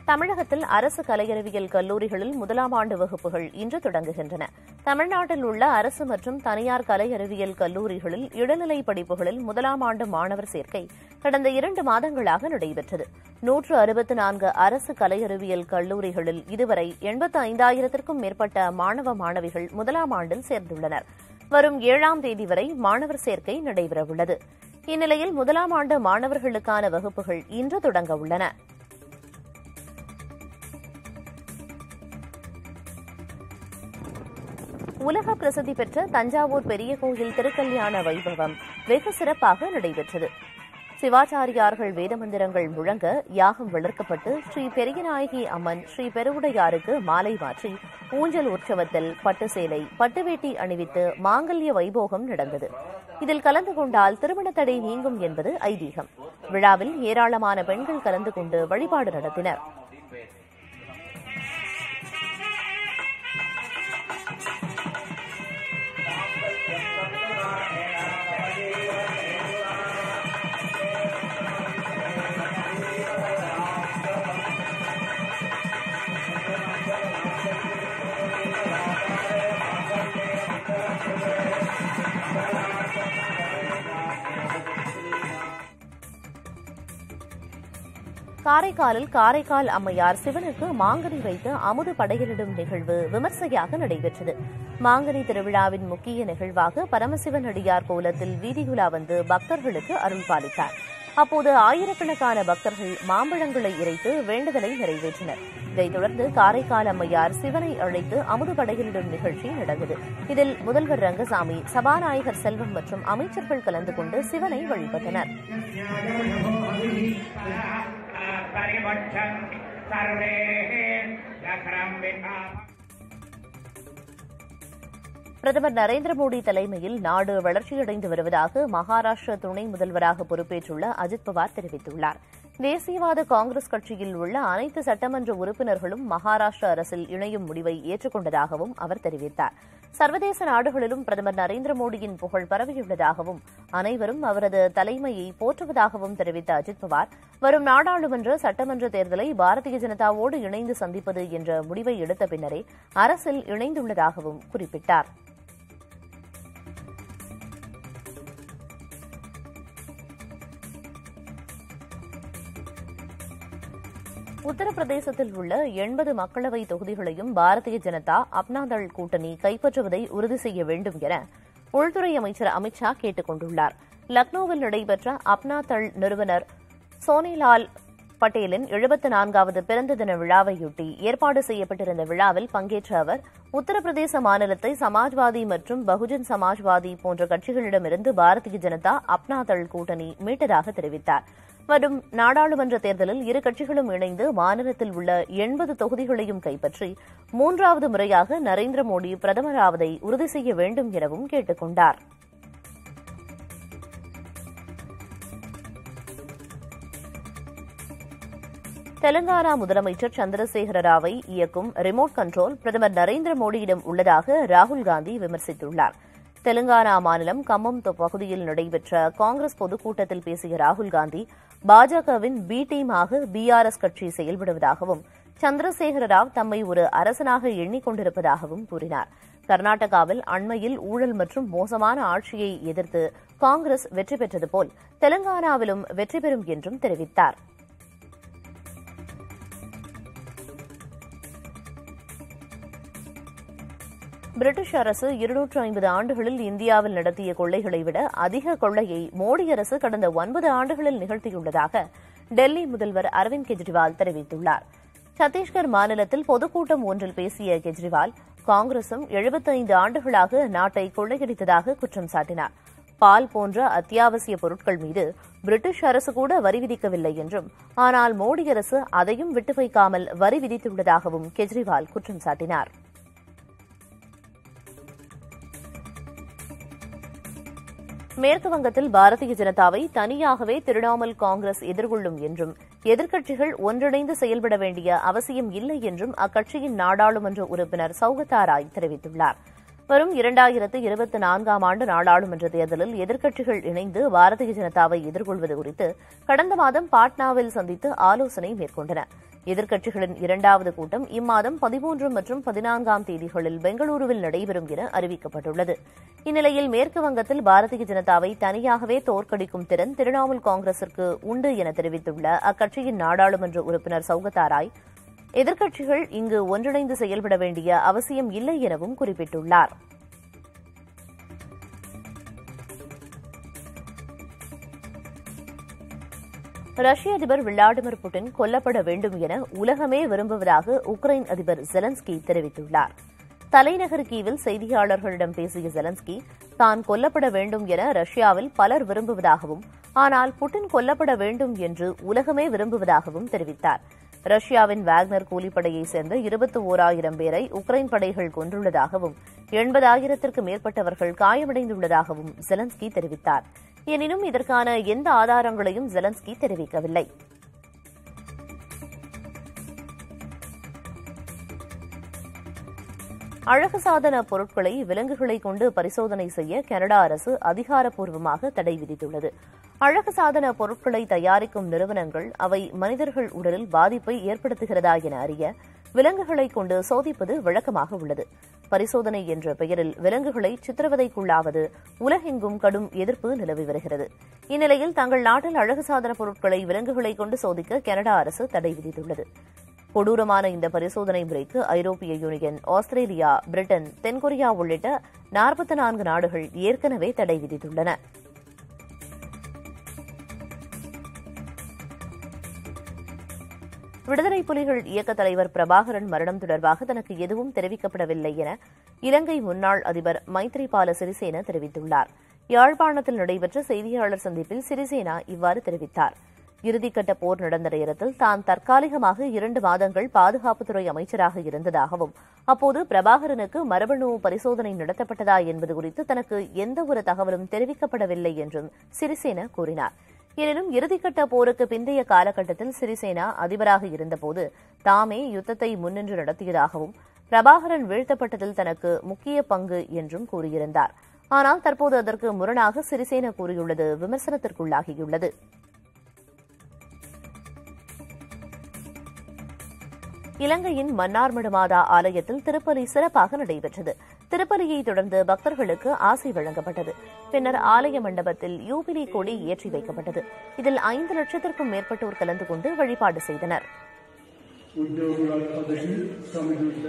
தமிழகத்தில் அரசு கலையறிவியல் கல்லூரிகளில் முதலாம் ஆண்டு வகுப்புகள் இன்று தொடங்குகின்றன தமிழ்நாட்டில் உள்ள அரசு மற்றும் தனியார் கலையறிவியல் கல்லூரிகளில் இடைநிலை படிப்புகளில் முதலாம் ஆண்டு மாணவர் சேர்க்கை கடந்த இரண்டு மாதங்களாக நடைபெற்றது நூற்று அறுபத்து நான்கு அரசு கலையறிவியல் கல்லூரிகளில் இதுவரை எண்பத்து ஐந்தாயிரத்திற்கும் மேற்பட்ட மாணவ மாணவிகள் முதலாம் ஆண்டில் சேர்ந்துள்ளனர் வரும் ஏழாம் தேதி வரை மாணவர் சேர்க்கை நடைபெறவுள்ளது இந்நிலையில் முதலாம் ஆண்டு மாணவர்களுக்கான வகுப்புகள் இன்று தொடங்க உள்ளன உலக பிரசித்தி பெற்ற தஞ்சாவூர் பெரிய கோயில் திருக்கல்யாண வைபவம் வெகு சிறப்பாக நடைபெற்றது சிவாச்சாரியார்கள் வேதமந்திரங்கள் முழங்க யாகம் வளர்க்கப்பட்டு ஸ்ரீ பெரியநாயகி அம்மன் ஸ்ரீ பெருவுடையாருக்கு மாலை மாற்றி ஊஞ்சல் உற்சவத்தில் பட்டு சேலை பட்டுவேட்டி அணிவித்து மாங்கல்ய வைபோகம் நடந்தது இதில் கலந்து கொண்டால் திருமண தடை நீங்கும் என்பது ஐதீகம் விழாவில் ஏராளமான பெண்கள் கலந்து கொண்டு வழிபாடு நடத்தினர் காரைக்காலில் காரைக்கால் அம்மையார் சிவனுக்கு மாங்கனி வைத்து அமுது படையலிடும் நிகழ்வு விமர்சையாக நடைபெற்றது மாங்கனி திருவிழாவின் முக்கிய நிகழ்வாக பரமசிவன் அடியார் கோலத்தில் வீதிகுலா வந்து பக்தர்களுக்கு அருள் பாலித்தார் அப்போது ஆயிரக்கணக்கான பக்தர்கள் மாம்பழங்களை இறைத்து வேண்டுதலை நிறைவேற்றினர் இதைத் தொடர்ந்து காரைக்கால் அம்மையார் சிவனை அழைத்து அமுது படையலிடும் நிகழ்ச்சி நடந்தது இதில் முதல்வர் ரங்கசாமி சபாநாயகர் செல்வம் மற்றும் அமைச்சர்கள் கலந்து கொண்டு சிவனை வழிபட்டனர் परिवक्षन् सर्वे दखरम् विभाम பிரதமர் நரேந்திர மோடி தலைமையில் நாடு வளர்ச்சியடைந்து வருவதாக மகாராஷ்டிர துணை முதல்வராக பொறுப்பேற்றுள்ள அஜித் பவார் தெரிவித்துள்ளார் தேசியவாத காங்கிரஸ் கட்சியில் உள்ள அனைத்து சட்டமன்ற உறுப்பினர்களும் மகாராஷ்டிர அரசில் இணையும் முடிவை ஏற்றுக்கொண்டதாகவும் அவர் தெரிவித்தார் சர்வதேச நாடுகளிலும் பிரதமர் நரேந்திர மோடியின் புகழ் பரவியுள்ளதாகவும் அனைவரும் அவரது தலைமையை போற்றுவதாகவும் தெரிவித்த அஜித் பவார் வரும் நாடாளுமன்ற சட்டமன்ற தேர்தலை பாரதிய ஜனதாவோடு இணைந்து சந்திப்பது என்ற முடிவை எடுத்த பின்னரே அரசில் இணைந்துள்ளதாகவும் குறிப்பிட்டார் உத்தரப்பிரதேசத்தில் உள்ள எண்பது மக்களவை தொகுதிகளையும் பாரதிய ஜனதா அப்னாதள் கூட்டணி கைப்பற்றுவதை உறுதி செய்ய வேண்டும் என உள்துறை அமைச்சர் அமித் ஷா கேட்டுக் கொண்டுள்ளார் லக்னோவில் நடைபெற்ற அப்னாதள் நிறுவனர் சோனிலால் பட்டேலின் எழுபத்து நான்காவது பிறந்த தின விழாவையொட்டி ஏற்பாடு செய்யப்பட்டிருந்த விழாவில் பங்கேற்ற அவர் உத்தரப்பிரதேச மாநிலத்தை சமாஜ்வாதி மற்றும் பகுஜன் சமாஜ்வாதி போன்ற கட்சிகளிடமிருந்து பாரதிய ஜனதா அப்னாதள் கூட்டணி மீட்டதாக தெரிவித்தார் வரும் நாடாளுமன்ற தேர்தலில் இரு கட்சிகளும் இணைந்து மாநிலத்தில் உள்ள எண்பது தொகுதிகளையும் கைப்பற்றி மூன்றாவது முறையாக நரேந்திர மோடி பிரதமராவதை உறுதி செய்ய வேண்டும் எனவும் கேட்டுக் கொண்டார் தெலங்கானா முதலமைச்சர் சந்திரசேகர ராவை இயக்கும் ரிமோட் கண்ட்ரோல் பிரதமர் நரேந்திர மோடியிடம் உள்ளதாக ராகுல் காந்தி விமர்சித்துள்ளார் தெலங்கானா மாநிலம் கம்மம் தொ- பகுதியில் நடைபெற்ற காங்கிரஸ் பொதுக்கூட்டத்தில் பேசிய ராகுல் காந்தி பாஜகவின் பி டீமாக பிஆர்எஸ் கட்சி செயல்படுவதாகவும் சந்திரசேகர ராவ் தம்மை ஒரு அரசனாக எண்ணிக்கொண்டிருப்பதாகவும் கூறினார் கர்நாடகாவில் அண்மையில் ஊழல் மற்றும் மோசமான ஆட்சியை எதிர்த்து காங்கிரஸ் வெற்றி பெற்றது போல் தெலங்கானாவிலும் வெற்றி பெறும் என்றும் தெரிவித்தார் பிரிட்டிஷ் அரசு இருநூற்று ஐம்பது ஆண்டுகளில் இந்தியாவில் நடத்திய கொள்ளைகளை விட அதிக கொள்ளையை மோடி அரசு கடந்த ஒன்பது ஆண்டுகளில் நிகழ்த்தியுள்ளதாக டெல்லி முதல்வர் அரவிந்த் கெஜ்ரிவால் தெரிவித்துள்ளார் சத்தீஸ்கர் மாநிலத்தில் பொதுக்கூட்டம் ஒன்றில் பேசிய கெஜ்ரிவால் காங்கிரசும் 75 ஆண்டுகளாக நாட்டை கொள்ளையடித்ததாக குற்றம் சாட்டினார் பால் போன்ற அத்தியாவசிய பொருட்கள் மீது பிரிட்டிஷ் அரசு கூட வரி விதிக்கவில்லை என்றும் ஆனால் மோடி அரசு அதையும் விட்டு வைக்காமல் வரி விதித்துள்ளதாகவும் கெஜ்ரிவால் குற்றம் சாட்டினார் மேற்கு வங்கத்தில் பாரதிய ஜனதாவை தனியாகவே திரிணாமுல் காங்கிரஸ் எதிர்கொள்ளும் என்றும் எதிர்க்கட்சிகள் ஒன்றிணைந்து செயல்பட வேண்டிய அவசியம் இல்லை என்றும் அக்கட்சியின் நாடாளுமன்ற உறுப்பினர் சௌகதா ராய் தெரிவித்துள்ளார் வரும் இரண்டாயிரத்து இருபத்தி நான்காம் ஆண்டு நாடாளுமன்ற தேர்தலில் எதிர்க்கட்சிகள் இணைந்து பாரதிய ஜனதாவை எதிர்கொள்வது குறித்து கடந்த மாதம் பாட்னாவில் சந்தித்து ஆலோசனை மேற்கொண்டன எதிர்க்கட்சிகளின் இரண்டாவது கூட்டம் இம்மாதம் பதிமூன்று மற்றும் பதினான்காம் தேதிகளில் பெங்களூருவில் நடைபெறும் என அறிவிக்கப்பட்டுள்ளது இந்நிலையில் மேற்கு வங்கத்தில் பாரதிய ஜனதாவை தனியாகவே தோற்கடிக்கும் திறன் திரிணாமுல் காங்கிரசிற்கு உண்டு என தெரிவித்துள்ள அக்கட்சியின் நாடாளுமன்ற உறுப்பினர் சௌகதா ராய் எதிர்க்கட்சிகள் இங்கு ஒன்றிணைந்து செயல்பட வேண்டிய அவசியம் இல்லை எனவும் குறிப்பிட்டுள்ளார் ரஷ்ய அதிபர் விளாடிமிர் புட்டின் கொல்லப்பட வேண்டும் என உலகமே விரும்புவதாக உக்ரைன் அதிபர் ஜெலன்ஸ்கி தெரிவித்துள்ளார் தலைநகர் கீவில் செய்தியாளர்களிடம் பேசிய ஜெலன்ஸ்கி தான் கொல்லப்பட வேண்டும் என ரஷ்யாவில் பலர் விரும்புவதாகவும் ஆனால் புட்டின் கொல்லப்பட வேண்டும் என்று உலகமே விரும்புவதாகவும் தெரிவித்தார் ரஷ்யாவின் வாக்னர் கூலிப்படையைச் சேர்ந்த இருபத்தி ஓராயிரம் பேரை உக்ரைன் படைகள் கொன்றுள்ளதாகவும் எண்பதாயிரத்திற்கு மேற்பட்டவர்கள் காயமடைந்துள்ளதாகவும் ஜெலன்ஸ்கி தெரிவித்தார் எனினும் இதற்கான எந்த ஆதாரங்களையும் ஜெலன்ஸ்கி தெரிவிக்கவில்லை அழகு சாதன பொருட்களை விலங்குகளை கொண்டு பரிசோதனை செய்ய கனடா அரசு அதிகாரப்பூர்வமாக தடை விதித்துள்ளது அழகு சாதன பொருட்களை தயாரிக்கும் நிறுவனங்கள் அவை மனிதர்கள் உடலில் பாதிப்பை ஏற்படுத்துகிறதா என அறிய விலங்குகளை கொண்டு சோதிப்பது வழக்கமாக உள்ளது பரிசோதனை என்ற பெயரில் விலங்குகளை சித்திரவதைக்குள்ளாவது உலகெங்கும் கடும் எதிர்ப்பு நிலவி வருகிறது இந்நிலையில் தங்கள் நாட்டில் அழகு சாதன பொருட்களை விலங்குகளை கொண்டு சோதிக்க கனடா அரசு தடை விதித்துள்ளது கொடூரமான இந்த பரிசோதனை முறைக்கு ஐரோப்பிய யூனியன் ஆஸ்திரேலியா பிரிட்டன் தென்கொரியா உள்ளிட்ட நாற்பத்தி நான்கு நாடுகள் ஏற்கனவே தடை விதித்துள்ளன விடுதலை புலிகள் இயக்க தலைவர் பிரபாகரன் மரணம் தொடர்பாக தனக்கு எதுவும் தெரிவிக்கப்படவில்லை என இலங்கை முன்னாள் அதிபர் மைத்ரிபால சிறிசேன தெரிவித்துள்ளார் யாழ்ப்பாணத்தில் நடைபெற்ற செய்தியாளர் சந்திப்பில் சிறிசேனா இவ்வாறு தெரிவித்தார் இறுதிக்கட்ட போர் நடந்த நேரத்தில் தான் தற்காலிகமாக இரண்டு மாதங்கள் பாதுகாப்புத்துறை அமைச்சராக இருந்ததாகவும் அப்போது பிரபாகரனுக்கு மரபணு பரிசோதனை நடத்தப்பட்டதா என்பது குறித்து தனக்கு எந்தவொரு தகவலும் தெரிவிக்கப்படவில்லை என்றும் சிறிசேன கூறினார் எனினும் இறுதிக்கட்ட போருக்கு பிந்தைய காலகட்டத்தில் சிறிசேனா அதிபராக இருந்தபோது தாமே யுத்தத்தை முன்னின்று நடத்தியதாகவும் பிரபாகரன் வீழ்த்தப்பட்டதில் தனக்கு முக்கிய பங்கு என்றும் கூறியிருந்தார் ஆனால் தற்போது அதற்கு முரணாக சிறிசேன கூறியுள்ளது விமர்சனத்திற்குள்ளாகியுள்ளது இலங்கையின் மன்னார்மடு மாதா ஆலயத்தில் திருப்பலி சிறப்பாக நடைபெற்றது திருப்பலியை தொடர்ந்து பக்தர்களுக்கு ஆசை வழங்கப்பட்டது பின்னர் ஆலய மண்டபத்தில் யூபிலி கொடி ஏற்றி வைக்கப்பட்டது இதில் ஐந்து லட்சத்திற்கும் மேற்பட்டோர் கலந்து கொண்டு வழிபாடு செய்தனர் 우리가 받으신 성주세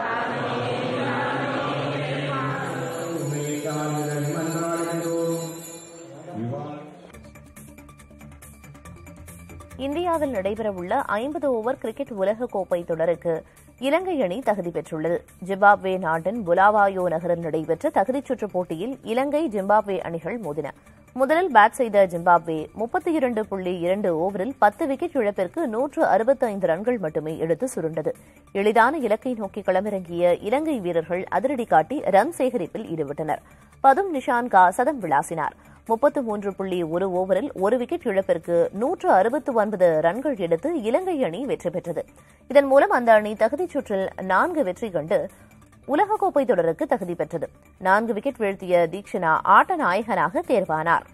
இந்தியாவில் நடைபெறவுள்ள ஐம்பது ஓவர் கிரிக்கெட் உலகக்கோப்பை தொடருக்கு இலங்கை அணி தகுதி பெற்றுள்ளது ஜிம்பாப்வே நாட்டின் புலாவாயோ நகரில் நடைபெற்ற தகுதிச் சுற்றுப் போட்டியில் இலங்கை ஜிம்பாப்வே அணிகள் மோதின முதலில் பேட் செய்த ஜிம்பாப்வே முப்பத்தி இரண்டு புள்ளி இரண்டு ஓவரில் பத்து விக்கெட் இழப்பிற்கு நூற்று அறுபத்தி ஐந்து ரன்கள் மட்டுமே எடுத்து சுருண்டது எளிதான இலக்கை நோக்கி களமிறங்கிய இலங்கை வீரர்கள் அதிரடி காட்டி ரன் சேகரிப்பில் ஈடுபட்டனர் பதும் நிஷான்கா சதம் விளாசினார் முப்பத்து மூன்று புள்ளி ஒரு ஓவரில் ஒரு விக்கெட் இழப்பிற்கு நூற்று அறுபத்து ஒன்பது ரன்கள் எடுத்து இலங்கை அணி வெற்றி பெற்றது இதன் மூலம் அந்த அணி தகுதிச் சுற்றில் நான்கு வெற்றி கண்டு உலகக்கோப்பை தொடருக்கு தகுதி பெற்றது நான்கு விக்கெட் வீழ்த்திய தீக்ஷனா ஆட்ட நாயகனாக தேர்வானார்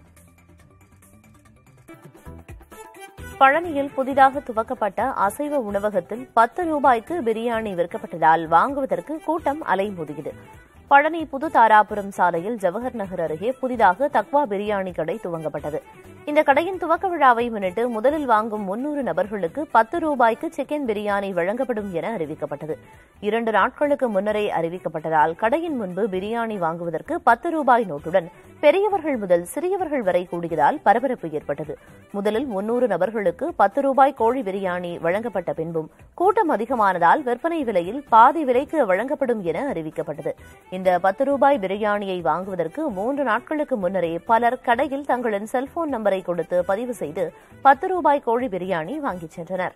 பழனியில் புதிதாக துவக்கப்பட்ட அசைவ உணவகத்தில் பத்து ரூபாய்க்கு பிரியாணி விற்கப்பட்டதால் வாங்குவதற்கு கூட்டம் அலைமோதியது பழனி புது தாராபுரம் சாலையில் ஜவஹர் நகர் அருகே புதிதாக தக்வா பிரியாணி கடை துவங்கப்பட்டது இந்த கடையின் துவக்க விழாவை முன்னிட்டு முதலில் வாங்கும் முன்னூறு நபர்களுக்கு பத்து ரூபாய்க்கு சிக்கன் பிரியாணி வழங்கப்படும் என அறிவிக்கப்பட்டது இரண்டு நாட்களுக்கு முன்னரே அறிவிக்கப்பட்டதால் கடையின் முன்பு பிரியாணி வாங்குவதற்கு பத்து ரூபாய் நோட்டுடன் பெரியவர்கள் முதல் சிறியவர்கள் வரை கூடியதால் பரபரப்பு ஏற்பட்டது முதலில் முன்னூறு நபர்களுக்கு பத்து ரூபாய் கோழி பிரியாணி வழங்கப்பட்ட பின்பும் கூட்டம் அதிகமானதால் விற்பனை விலையில் பாதி விலைக்கு வழங்கப்படும் என அறிவிக்கப்பட்டது இந்த பத்து ரூபாய் பிரியாணியை வாங்குவதற்கு மூன்று நாட்களுக்கு முன்னரே பலர் கடையில் தங்களின் செல்போன் நம்பரை கொடுத்து பதிவு செய்து பத்து ரூபாய் கோழி பிரியாணி வாங்கிச் சென்றனர்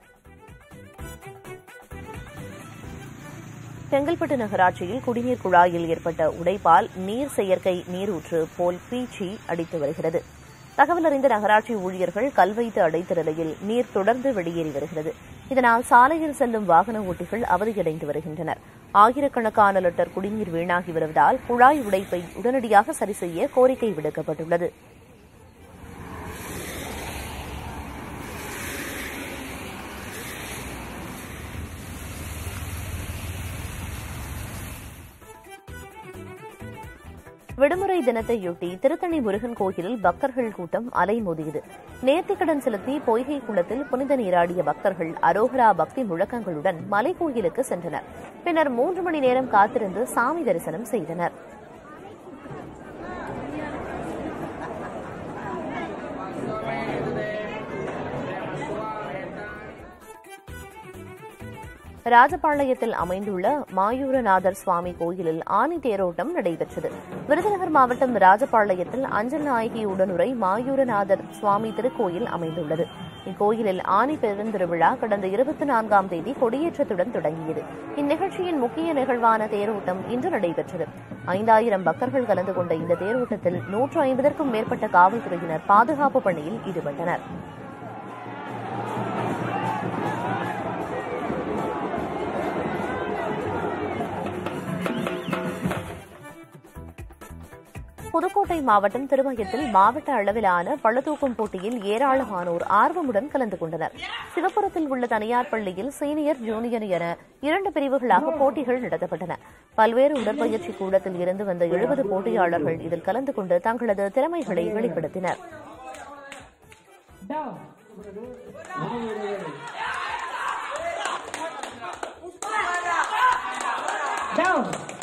செங்கல்பட்டு நகராட்சியில் குடிநீர் குழாயில் ஏற்பட்ட உடைப்பால் நீர் செயற்கை நீரூற்று போல் பீச்சி அடித்து வருகிறது தகவல் அறிந்த நகராட்சி ஊழியர்கள் கல் வைத்து அடைத்த நிலையில் நீர் தொடர்ந்து வெளியேறி வருகிறது இதனால் சாலையில் செல்லும் வாகன ஓட்டிகள் அவதியடைந்து வருகின்றனர் ஆயிரக்கணக்கான லிட்டர் குடிநீர் வீணாகி வருவதால் குழாய் உடைப்பை உடனடியாக சரி செய்ய கோரிக்கை விடுக்கப்பட்டுள்ளது விடுமுறை தினத்தையொட்டி திருத்தணி முருகன் கோயிலில் பக்தர்கள் கூட்டம் அலைமோதியது நேர்த்திக்கடன் செலுத்தி பொய்கை குளத்தில் புனித நீராடிய பக்தர்கள் அரோகரா பக்தி முழக்கங்களுடன் மலைக்கோயிலுக்கு சென்றனர் பின்னர் மூன்று மணி நேரம் காத்திருந்து சாமி தரிசனம் செய்தனர் ராஜபாளையத்தில் அமைந்துள்ள மாயூரநாதர் சுவாமி கோயிலில் ஆனி தேரோட்டம் நடைபெற்றது விருதுநகர் மாவட்டம் ராஜபாளையத்தில் அஞ்சல் நாயகி உடனுரை மாயூரநாதர் சுவாமி திருக்கோயில் அமைந்துள்ளது இக்கோயிலில் ஆனி பெருந்திருவிழா கடந்த இருபத்தி நான்காம் தேதி கொடியேற்றத்துடன் தொடங்கியது இந்நிகழ்ச்சியின் முக்கிய நிகழ்வான தேரோட்டம் இன்று நடைபெற்றது ஐந்தாயிரம் பக்தர்கள் கலந்து கொண்ட இந்த தேரோட்டத்தில் நூற்று ஐம்பதற்கும் மேற்பட்ட காவல்துறையினர் பாதுகாப்பு பணியில் ஈடுபட்டனர் புதுக்கோட்டை மாவட்டம் திருமயத்தில் மாவட்ட அளவிலான பளுதூக்கும் போட்டியில் ஏராளமானோர் ஆர்வமுடன் கலந்து கொண்டனர் சிவபுரத்தில் உள்ள தனியார் பள்ளியில் சீனியர் ஜூனியர் என இரண்டு பிரிவுகளாக போட்டிகள் நடத்தப்பட்டன பல்வேறு உடற்பயிற்சி கூடத்தில் இருந்து வந்த எழுபது போட்டியாளர்கள் இதில் கலந்து கொண்டு தங்களது திறமைகளை வெளிப்படுத்தினர் Down.